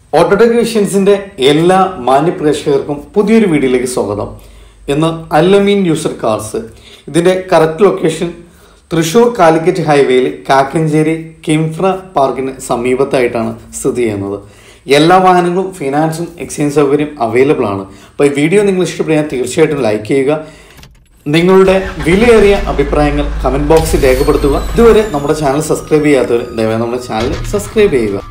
Autotech വിഷൻസിന്റെ എല്ലാ മാന്യ പ്രേക്ഷകർക്കും പുതിയൊരു വീഡിയോയിലേക്ക് സ്വാഗതം ഇന്ന് അല്ലമീൻ യൂസർ കാർസ് ഇതിന്റെ കറക്റ്റ് ലൊക്കേഷൻ തൃശൂർ കാലിക്കറ്റ് ഹൈവേയിൽ കാക്കഞ്ചേരി കിംഫ്ര പാർക്കിന് സമീപത്തായിട്ടാണ് സ്ഥിതി ചെയ്യുന്നത് എല്ലാ വാഹനങ്ങളും ഫിനാൻസും എക്സ്ചേഞ്ച് സൗകര്യം അവൈലബിൾ ആണ് അപ്പോൾ ഈ വീഡിയോ നിങ്ങൾ ഇഷ്ടപ്പെട്ടാൽ തീർച്ചയായിട്ടും ലൈക്ക് ചെയ്യുക നിങ്ങളുടെ വിലയേറിയ അഭിപ്രായങ്ങൾ കമന്റ് ബോക്സിൽ രേഖപ്പെടുത്തുക ഇതുവരെ നമ്മുടെ ചാനൽ സബ്സ്ക്രൈബ് ചെയ്യാത്തവർ ദയവായി നമ്മുടെ ചാനൽ സബ്സ്ക്രൈബ് ചെയ്യുക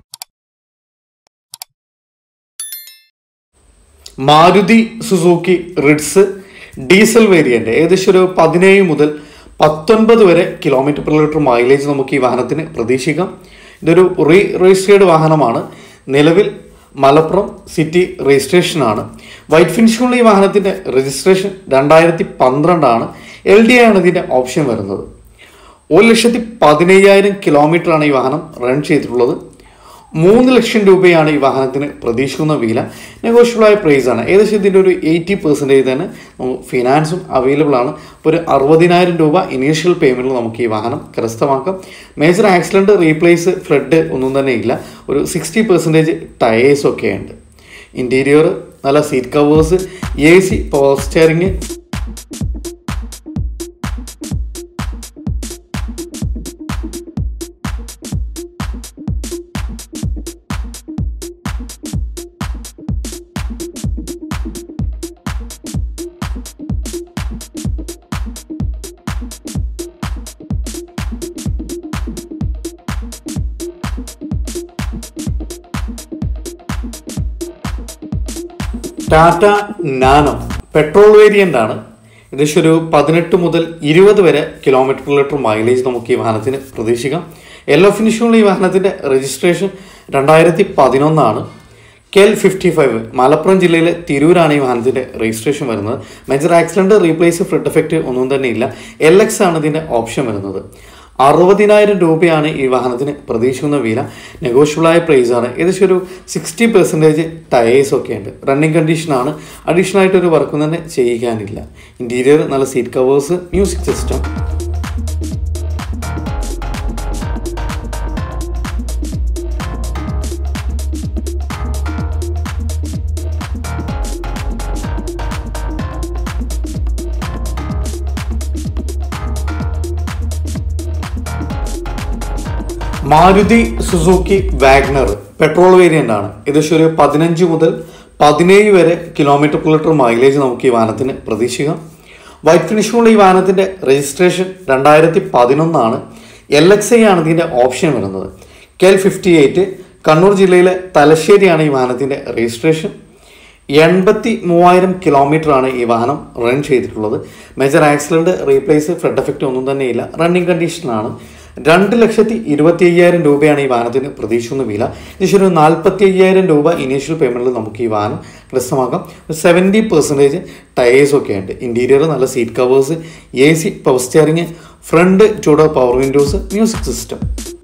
Maruti Suzuki Ritz diesel variant ഏകദേശം ഒരു പതിനേഴ് മുതൽ പത്തൊൻപത് വരെ കിലോമീറ്റർ പെർ ലിറ്റർ മൈലേജ് നമുക്ക് ഈ വാഹനത്തിന് പ്രതീക്ഷിക്കാം ഇതൊരു റീ രജിസ്റ്റേർഡ് വാഹനമാണ് നിലവിൽ മലപ്പുറം സിറ്റി രജിസ്ട്രേഷനാണ് വൈറ്റ് ഫിനിഷുള്ള ഈ വാഹനത്തിൻ്റെ രജിസ്ട്രേഷൻ രണ്ടായിരത്തി പന്ത്രണ്ടാണ് എൽ ഡി ആണ് ഇതിൻ്റെ ഓപ്ഷൻ വരുന്നത് ഒരു ലക്ഷത്തി പതിനയ്യായിരം കിലോമീറ്ററാണ് ഈ വാഹനം റൺ ചെയ്തിട്ടുള്ളത് മൂന്ന് ലക്ഷം രൂപയാണ് ഈ വാഹനത്തിന് പ്രതീക്ഷിക്കുന്ന വില നെഗോഷ്യബിളായ പ്രൈസ് ആണ് ഏകദേശം ഇതിൻ്റെ ഒരു എയ്റ്റി പെർസെൻറ്റേജ് തന്നെ നമുക്ക് ഫിനാൻസും അവൈലബിൾ ആണ് ഇപ്പോൾ ഒരു അറുപതിനായിരം രൂപ ഇനീഷ്യൽ പേയ്മെൻറ്റിൽ നമുക്ക് ഈ വാഹനം കരസ്ഥമാക്കാം മേജർ ആക്സിഡൻറ്റ് റീപ്ലേസ് ഫ്ലഡ് ഒന്നും തന്നെ ഇല്ല ഒരു സിക്സ്റ്റി പെർസെൻറ്റേജ് ടയേഴ്സ് ഒക്കെ ഉണ്ട് ഇൻറ്റീരിയർ നല്ല seat covers A C power steering Tata Nano petrol variant ആണ് ഏകദേശം ഒരു പതിനെട്ട് മുതൽ ഇരുപത് വരെ കിലോമീറ്റർ പെർ ലിറ്റർ മൈലേജ് നമുക്ക് ഈ വാഹനത്തിന് പ്രതീക്ഷിക്കാം യെല്ലോ ഫിനിഷുള്ള ഈ വാഹനത്തിന്റെ രജിസ്ട്രേഷൻ രണ്ടായിരത്തി പതിനൊന്നാണ് കെൽ ഫിഫ്റ്റി ഫൈവ് മലപ്പുറം ജില്ലയിലെ തിരൂരാണ് ഈ വാഹനത്തിന്റെ രജിസ്ട്രേഷൻ വരുന്നത് major accident replace flood effect ഒന്നും തന്നെ ഇല്ല എൽ എക്സ് ആണ് ഇതിന്റെ ഓപ്ഷൻ വരുന്നത് അറുപതിനായിരം രൂപയാണ് ഈ വാഹനത്തിന് പ്രതീക്ഷിക്കുന്ന വില നെഗോഷ്യബിളായ പ്രൈസ് ആണ് ഏകദേശം ഒരു സിക്സ്റ്റി പെർസെൻറ്റേജ് ടയേഴ്സ് ഒക്കെ ഉണ്ട് റണ്ണിങ് കണ്ടീഷനാണ് അഡീഷണൽ ആയിട്ട് ഒരു വർക്കും തന്നെ ചെയ്യിക്കാനില്ല ഇൻറ്റീരിയർ നല്ല seat covers music system Maruti Suzuki Wagon R petrol variant ആണ് ഏകദേശം ഒരു പതിനഞ്ച് മുതൽ പതിനേഴ് വരെ കിലോമീറ്റർ പെർ ലിറ്റർ മൈലേജ് നമുക്ക് ഈ വാഹനത്തിന് പ്രതീക്ഷിക്കാം വൈറ്റ് ഫിനിഷുള്ള ഈ വാഹനത്തിന്റെ രജിസ്ട്രേഷൻ രണ്ടായിരത്തി പതിനൊന്നാണ് എൽ എക്സ് ഐ ആണ് ഇതിന്റെ ഓപ്ഷൻ വരുന്നത് കെൽ ഫിഫ്റ്റി എയ്റ്റ് കണ്ണൂർ ജില്ലയിലെ തലശ്ശേരിയാണ് ഈ വാഹനത്തിന്റെ രജിസ്ട്രേഷൻ എൺപത്തി മൂവായിരം കിലോമീറ്റർ ആണ് ഈ വാഹനം റൺ ചെയ്തിട്ടുള്ളത് major accident replace flood effect ഒന്നും തന്നെ ഇല്ല റണ്ണിങ് കണ്ടീഷനാണ് രണ്ട് ലക്ഷത്തി ഇരുപത്തി അയ്യായിരം രൂപയാണ് ഈ വാഹനത്തിന് പ്രതീക്ഷിക്കുന്ന വില ഏകദേശം ഒരു നാൽപ്പത്തി അയ്യായിരം രൂപ ഇനീഷ്യൽ പേയ്മെൻറ്റിൽ നമുക്ക് ഈ വാഹനം കരസ്ഥമാക്കാം സെവൻറ്റി പെർസെൻറ്റേജ് ടയേഴ്സ് ഒക്കെ ഉണ്ട് ഇൻറ്റീരിയർ നല്ല seat covers A C power steering front ചൂടോ power windows music system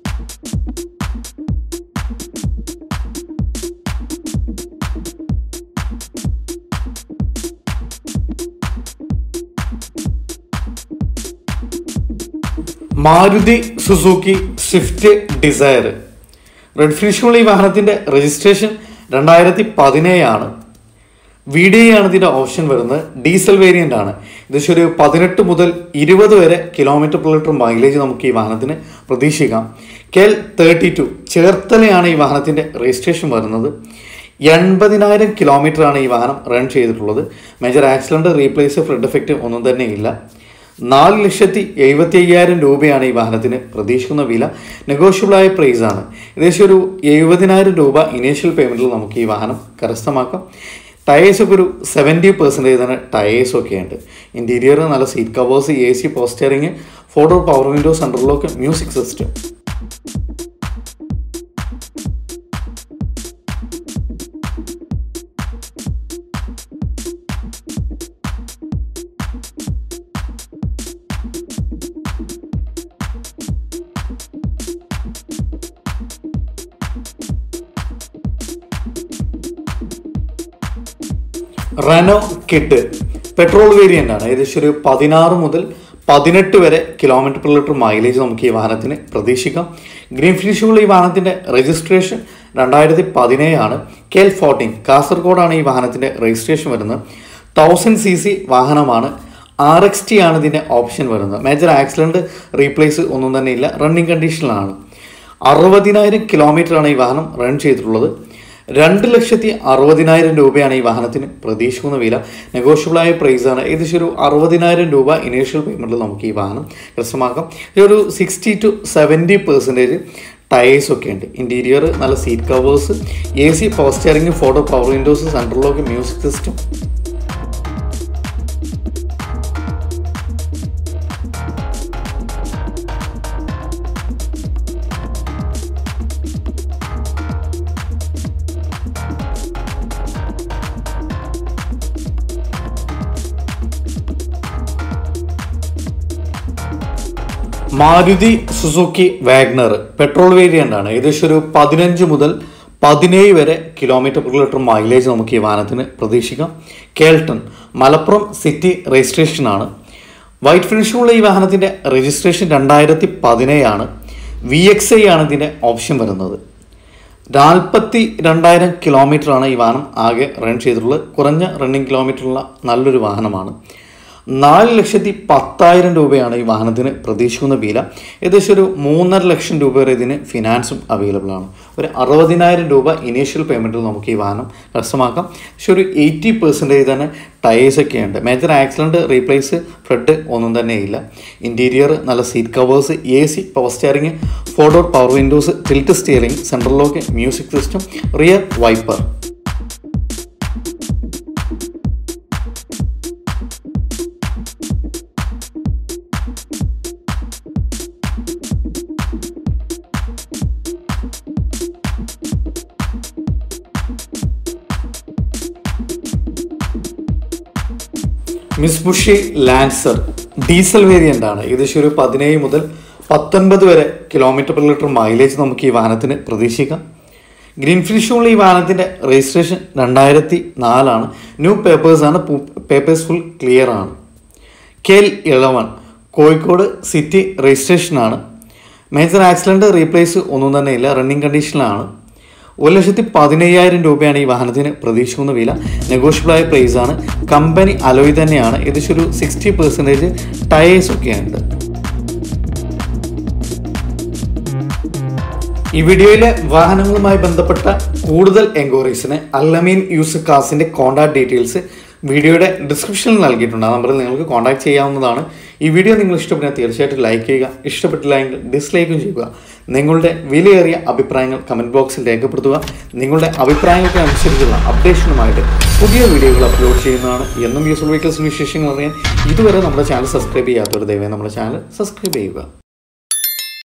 Maruti Suzuki Swift Dzire red ഫിനിഷുള്ള ഈ വാഹനത്തിന്റെ രജിസ്ട്രേഷൻ രണ്ടായിരത്തി പതിനേഴാണ് വി ഡി ആണ് ഇതിന്റെ ഓപ്ഷൻ വരുന്നത് ഡീസൽ വേരിയന്റ് ആണ് ഏകദേശം ഒരു പതിനെട്ട് മുതൽ ഇരുപത് വരെ കിലോമീറ്റർ പെർ ലിറ്റർ മൈലേജ് നമുക്ക് ഈ വാഹനത്തിന് പ്രതീക്ഷിക്കാം കെൽ തേർട്ടി ടു ചേർത്തലയാണ് ഈ വാഹനത്തിന്റെ രജിസ്ട്രേഷൻ വരുന്നത് എൺപതിനായിരം കിലോമീറ്റർ ആണ് ഈ വാഹനം റൺ ചെയ്തിട്ടുള്ളത് major accident replace flood effect ഒന്നും തന്നെ ഇല്ല നാല് ലക്ഷത്തി എഴുപത്തി അയ്യായിരം രൂപയാണ് ഈ വാഹനത്തിന് പ്രതീക്ഷിക്കുന്ന വില നെഗോഷ്യബിളായ പ്രൈസ് ആണ് ഏകദേശം ഒരു എഴുപതിനായിരം രൂപ ഇനീഷ്യൽ പേയ്മെൻറ്റിൽ നമുക്ക് ഈ വാഹനം കരസ്ഥമാക്കാം ടയേഴ്സ് ഒക്കെ ഒരു സെവൻറ്റി പെർസെൻറ്റേജ് തന്നെ ടയേഴ്സ് ഒക്കെ ഉണ്ട് ഇൻറ്റീരിയർ നല്ല seat covers A C power steering ഫോട്ടോ power window central lock music system Renault Kwid petrol variant ആണ് ഏകദേശം ഒരു പതിനാറ് മുതൽ പതിനെട്ട് വരെ കിലോമീറ്റർ പെർ ലിറ്റർ മൈലേജ് നമുക്ക് ഈ വാഹനത്തിന് പ്രതീക്ഷിക്കാം ഗ്രീൻ ഫിനിഷുള്ള ഈ വാഹനത്തിന്റെ രജിസ്ട്രേഷൻ രണ്ടായിരത്തി പതിനേഴാണ് കെ എൽ ഫോർട്ടീൻ കാസർഗോഡാണ് ഈ വാഹനത്തിൻ്റെ രജിസ്ട്രേഷൻ വരുന്നത് തൗസൻഡ് സി സി വാഹനമാണ് ആർ എക്സ് ടി ആണ് ഇതിൻ്റെ ഓപ്ഷൻ വരുന്നത് മേജർ ആക്സിഡൻറ്റ് റീപ്ലേസ് ഒന്നും തന്നെ ഇല്ല റണ്ണിങ് കണ്ടീഷനിലാണ് അറുപതിനായിരം കിലോമീറ്ററാണ് ഈ വാഹനം റൺ ചെയ്തിട്ടുള്ളത് രണ്ട് ലക്ഷത്തി അറുപതിനായിരം രൂപയാണ് ഈ വാഹനത്തിന് പ്രതീക്ഷിക്കുന്ന വില നെഗോഷ്യബിളായ പ്രൈസാണ് ഏകദേശം ഒരു അറുപതിനായിരം രൂപ ഇനീഷ്യൽ പേയ്മെൻറ്റിൽ നമുക്ക് ഈ വാഹനം കരസ്ഥമാക്കാം ഇതൊരു sixty to seventy percentage tyres ഒക്കെ ഉണ്ട് ഇൻറ്റീരിയർ നല്ല seat covers A C power steering ഫോട്ടോ പവർ വിൻഡോസ് സെൻട്രലിലൊക്കെ music system Maruti Suzuki Wagon R petrol variant ആണ് ഏകദേശം ഒരു പതിനഞ്ച് മുതൽ പതിനേഴ് വരെ കിലോമീറ്റർ പെർ ലിറ്റർ മൈലേജ് നമുക്ക് ഈ വാഹനത്തിന് പ്രതീക്ഷിക്കാം കേൾട്ടൺ മലപ്പുറം സിറ്റി രജിസ്ട്രേഷനാണ് വൈറ്റ് ഫിനിഷുള്ള ഈ വാഹനത്തിൻ്റെ രജിസ്ട്രേഷൻ രണ്ടായിരത്തി പതിനേഴാണ് വി എക്സ് ഐ ആണ് ഇതിൻ്റെ ഓപ്ഷൻ വരുന്നത് നാൽപ്പത്തി രണ്ടായിരം കിലോമീറ്ററാണ് ഈ വാഹനം ആകെ റൺ ചെയ്തിട്ടുള്ളത് കുറഞ്ഞ റണ്ണിങ് കിലോമീറ്ററുള്ള നല്ലൊരു വാഹനമാണ് നാല് ലക്ഷത്തി പത്തായിരം രൂപയാണ് ഈ വാഹനത്തിന് പ്രതീക്ഷിക്കുന്ന വില ഏകദേശം ഒരു മൂന്നര ലക്ഷം രൂപ വരെ ഇതിന് ഫിനാൻസും അവൈലബിൾ ആണ് ഒരു അറുപതിനായിരം രൂപ ഇനീഷ്യൽ പേയ്മെൻറ്റിൽ നമുക്ക് ഈ വാഹനം കരസ്ഥമാക്കാം പക്ഷെ ഒരു എയ്റ്റി പെർസെൻറ്റേജ് തന്നെ ടയേഴ്സ് ഒക്കെ ഉണ്ട് മേജർ ആക്സിഡൻറ്റ് റീപ്ലേസ് ഫ്രഡ് ഒന്നും തന്നെ ഇല്ല ഇൻറ്റീരിയർ നല്ല seat covers A C power steering four door power windows tilt steering central lock music system rear wiper Mitsubishi Lancer diesel variant ആണ് ഏകദേശം ഒരു പതിനേഴ് മുതൽ പത്തൊൻപത് വരെ കിലോമീറ്റർ പെർ ലിറ്റർ മൈലേജ് നമുക്ക് ഈ വാഹനത്തിന് പ്രതീക്ഷിക്കാം ഗ്രീൻ ഫിനിഷുള്ള ഈ വാഹനത്തിൻ്റെ രജിസ്ട്രേഷൻ രണ്ടായിരത്തി നാലാണ് ന്യൂ പേപ്പേഴ്സാണ് പേപ്പേഴ്സ് ഫുൾ ക്ലിയർ ആണ് K L eleven Kozhikode city രജിസ്ട്രേഷനാണ് മേജർ ആക്സിഡൻറ്റ് റീപ്ലേസ് ഒന്നും തന്നെ ഇല്ല റണ്ണിങ് കണ്ടീഷനിലാണ് ഒരു ലക്ഷത്തി പതിനയ്യായിരം രൂപയാണ് ഈ വാഹനത്തിന് പ്രതീക്ഷിക്കുന്ന വില നെഗോഷ്യബിളായ പ്രൈസാണ് കമ്പനി അലോയ് തന്നെയാണ് ഏകദേശം ഒരു സിക്സ്റ്റി പെർസെൻറ്റേജ് ടയേഴ്സ് ഒക്കെ ഉണ്ട് ഈ വീഡിയോയിലെ വാഹനങ്ങളുമായി ബന്ധപ്പെട്ട കൂടുതൽ എൻക്വയറീസിന് അല്ലമീൻ യൂസ് കാസിൻ്റെ കോൺടാക്ട് ഡീറ്റെയിൽസ് വീഡിയോയുടെ ഡിസ്ക്രിപ്ഷനിൽ നൽകിയിട്ടുണ്ട് ആ നമ്പറിൽ നിങ്ങൾക്ക് കോൺടാക്ട് ചെയ്യാവുന്നതാണ് ഈ വീഡിയോ നിങ്ങൾ ഇഷ്ടപ്പെട്ടാൽ തീർച്ചയായിട്ടും ലൈക്ക് ചെയ്യുക ഇഷ്ടപ്പെട്ടില്ല എങ്കിൽ ഡിസ്ലൈക്കും ചെയ്യുക നിങ്ങളുടെ വിലയേറിയ അഭിപ്രായങ്ങൾ കമൻറ്റ് ബോക്സിൽ രേഖപ്പെടുത്തുക നിങ്ങളുടെ അഭിപ്രായങ്ങൾക്ക് അനുസരിച്ചുള്ള അപ്ഡേഷനുമായിട്ട് പുതിയ വീഡിയോകൾ അപ്ലോഡ് ചെയ്യുന്നതാണ് എന്നും യൂസ്ഫുൾ വെഹിക്കിൾസിന് വിശേഷങ്ങൾ അറിയാൻ ഇതുവരെ നമ്മുടെ ചാനൽ സബ്സ്ക്രൈബ് ചെയ്യാത്തവർ ദയവായി നമ്മുടെ ചാനൽ സബ്സ്ക്രൈബ് ചെയ്യുക